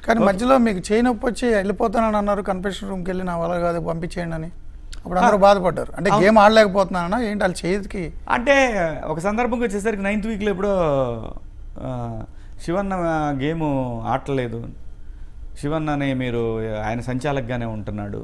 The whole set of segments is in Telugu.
కానీ మధ్యలో మీకు చేయి నొప్పి వచ్చి వెళ్ళిపోతానని అన్నారు కన్ఫెషన్ రూమ్కి వెళ్ళి నా వల్ల కాదు పంపించేయండి అని అప్పుడు అందరూ బాధపడ్డారు అంటే గేమ్ ఆడలేకపోతున్నానా ఏంటి వాళ్ళ చేతికి అంటే ఒక సందర్భంకి వచ్చేసరికి నైన్త్ వీక్లో ఎప్పుడో ఆ, శివన్న గేమ్ ఆడలేదు శివన్ననే మీరు ఆయన సంచాలకుగానే ఉంటున్నాడు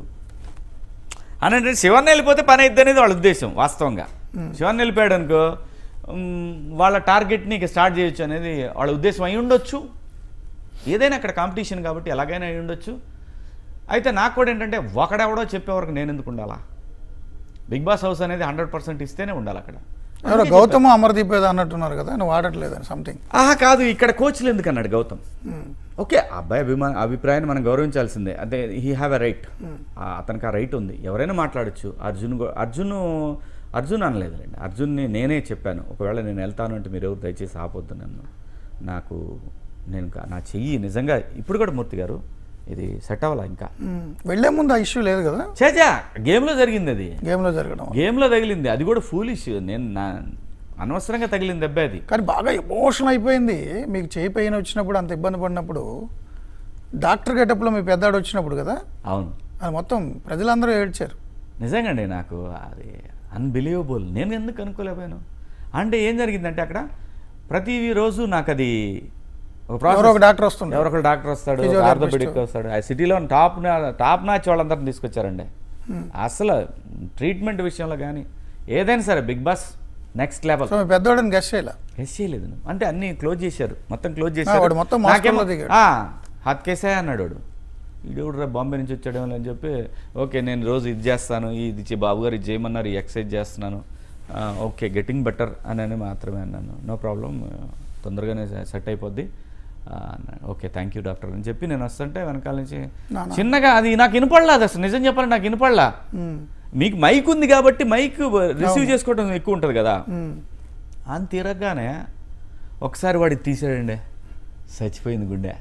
అని అంటే శివన్న వెళ్ళిపోతే పని అయిద్ది అనేది వాళ్ళ ఉద్దేశం వాస్తవంగా శివన్న వెళ్ళిపోయాడు అనుకో ఉమ్, వాళ్ళ టార్గెట్ని ఇక స్టార్ట్ చేయొచ్చు అనేది వాళ్ళ ఉద్దేశం అయి ఉండొచ్చు ఏదైనా అక్కడ కాంపిటీషన్ కాబట్టి ఎలాగైనా అయి ఉండొచ్చు అయితే నాకు కూడా ఏంటంటే ఒకడెవడో చెప్పేవరకు నేను ఎందుకు ఉండాలా బిగ్ బాస్ హౌస్ అనేది హండ్రెడ్ పర్సెంట్ ఇస్తేనే ఉండాలి అక్కడ ఎవరో గౌతమ్ అమర్దీప్ ఏదో అన్నట్టున్నారు కదా నువ్వు ఆడట్లేదని సంథింగ్ ఆహా కాదు ఇక్కడ కోచ్లు ఎందుకు అన్నాడు గౌతమ్ ఓకే ఆ అబ్బాయి అభిమా అభిప్రాయాన్ని మనం గౌరవించాల్సిందే అంటే హీ హ్యావ్ ఎ రైట్ అతనికి ఆ రైట్ ఉంది ఎవరైనా మాట్లాడొచ్చు అర్జున్ గూ- అర్జున్ అర్జున్ అనలేదులేండి అర్జున్ని నేనే చెప్పాను ఒకవేళ నేను వెళ్తాను అంటే మీరు ఎవరు దయచేసి ఆపొద్దు నన్ను నాకు నేను కా- నా చెయ్యి నిజంగా ఇప్పుడు కూడా మూర్తి గారు ఇది సెట్ అవ్వాలా ఇంకా వెళ్లే ముందు ఆ ఇష్యూ లేదు కదా చేజా గేమ్లో జరిగింది అది గేమ్లో జరగడం గేమ్లో తగిలింది అది కూడా ఫూలిష్ నేను నా అనవసరంగా తగిలింది దెబ్బ అది కానీ బాగా ఎమోషన్ అయిపోయింది మీకు చేయి పెయిన్ వచ్చినప్పుడు అంత ఇబ్బంది పడినప్పుడు డాక్టర్ గెటప్లో మీ పెద్దాడు వచ్చినప్పుడు కదా అవును అది మొత్తం ప్రజలందరూ ఏడ్చారు నిజంగాండి నాకు అది అన్బిలీవబుల్ నేను ఎందుకు అనుకోలేకపోయాను అంటే ఏం జరిగిందంటే అక్కడ ప్రతి రోజు నాకు అది ఒక process. ఎవరో ఒక డాక్టర్ వస్తుండే ఎవరో ఒక డాక్టర్ వస్తాడు Physiotherapist. ఆర్థోపెడిక్ వస్తాడు ఆ సిటీలో టాప్ టాప్ నాచ్ వాళ్ళందరిని తీసుకొచ్చారండి అసలు ట్రీట్మెంట్ విషయంలో కానీ ఏదైనా సరే Bigg Boss next level so మీ పెద్దోడని గెస్ట్ చేయలే ఎస్ చేయలేదు నువ్వు. అంటే అన్ని క్లోజ్ చేశారు మొత్తం క్లోజ్ వాడు చేశారు మొత్తం నాకేమో, మాస్టర్లో దిగాడు. ఆ, హత్ కేసే అన్నాడు వాడు ఈడెవడు రా బాంబే నుంచి వచ్చాడేమో అని చెప్పి ఓకే నేను రోజు ఇది చేస్తాను ఇది చే- బాబు గారు ఇది చేయమన్నారు ఈ ఎక్సర్సైజ్ చేస్తున్నాను ఆ, ఓకే గెటింగ్ బెటర్ అని అని మాత్రమే అన్నాను నో ప్రాబ్లం తొందరగానే సెట్ అయిపోద్ది ఆ, అన్నాడు. ఓకే థ్యాంక్ యూ డాక్టర్ అని చెప్పి నేను వస్తుంటే వెనకాల నుంచి నానా. చిన్నగా అది నాకు వినపడలా అది అసలు నిజం చెప్పాలి నాకు వినపడలా ఉమ్, మీకు మైక్ ఉంది కాబట్టి మైక్ రిసీవ్ చేసుకోవడం ఎక్కువ ఉంటుంది కదా ఉమ్. అని తిరగగానే ఒకసారి వాడికి తీసాడండి చచ్చిపోయింది గుండె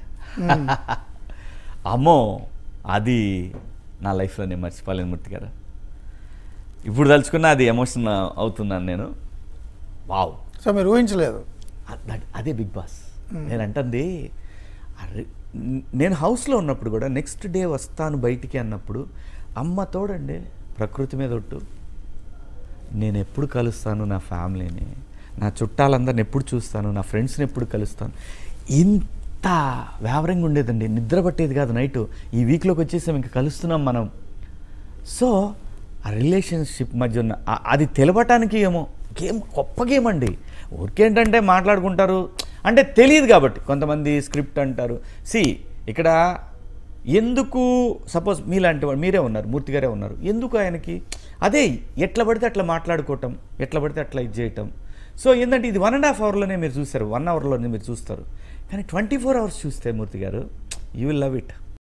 అమ్మో అది నా లైఫ్లో నేను మర్చిపోలేను మూర్తి గారు ఇప్పుడు తలుచుకున్నా అది ఎమోషన్ అవుతున్నాను నేను వావ్ సో మీరు ఊహించలేదు అ- దట్- అదే బిగ్ బాస్ నేను అంటుంది అరే, న- నేను హౌస్లో ఉన్నప్పుడు కూడా నెక్స్ట్ డే వస్తాను బయటికి అన్నప్పుడు అమ్మ తోడండి ప్రకృతి మీద ఒట్టు నేను ఎప్పుడు కలుస్తాను నా ఫ్యామిలీని నా చుట్టాలందరిని ఎప్పుడు చూస్తాను నా ఫ్రెండ్స్ని ఎప్పుడు కలుస్తాను ఇంత వ్యావరంగా ఉండేదండి నిద్ర పట్టేది కాదు నైట్ ఈ వీక్లోకి వచ్చేసాం ఇంకా కలుస్తున్నాం మనం సో ఆ రిలేషన్షిప్ మధ్య ఉన్న ఆ- అది తెలవటానికి ఏమో గేమ్ గొప్ప గేమ్ అండి ఊరికేంటంటే మాట్లాడుకుంటారు అంటే తెలియదు కాబట్టి కొంతమంది స్క్రిప్ట్ అంటారు సి ఇక్కడ ఎందుకు సపోజ్ మీలాంటి వాడు మీరే ఉన్నారు మూర్తి గారే ఉన్నారు ఎందుకు ఆయనకి అదే ఎట్లా పడితే అట్లా మాట్లాడుకోవటం ఎట్లా పడితే అట్లా ఇది చేయటం సో ఏంటంటే ఇది వన్ అండ్ హాఫ్ అవర్లోనే మీరు చూస్తారు వన్ అవర్లోనే మీరు చూస్తారు కానీ ట్వంటీ ఫోర్ అవర్స్ చూస్తే మూర్తి గారు యూ విల్ లవ్ ఇట్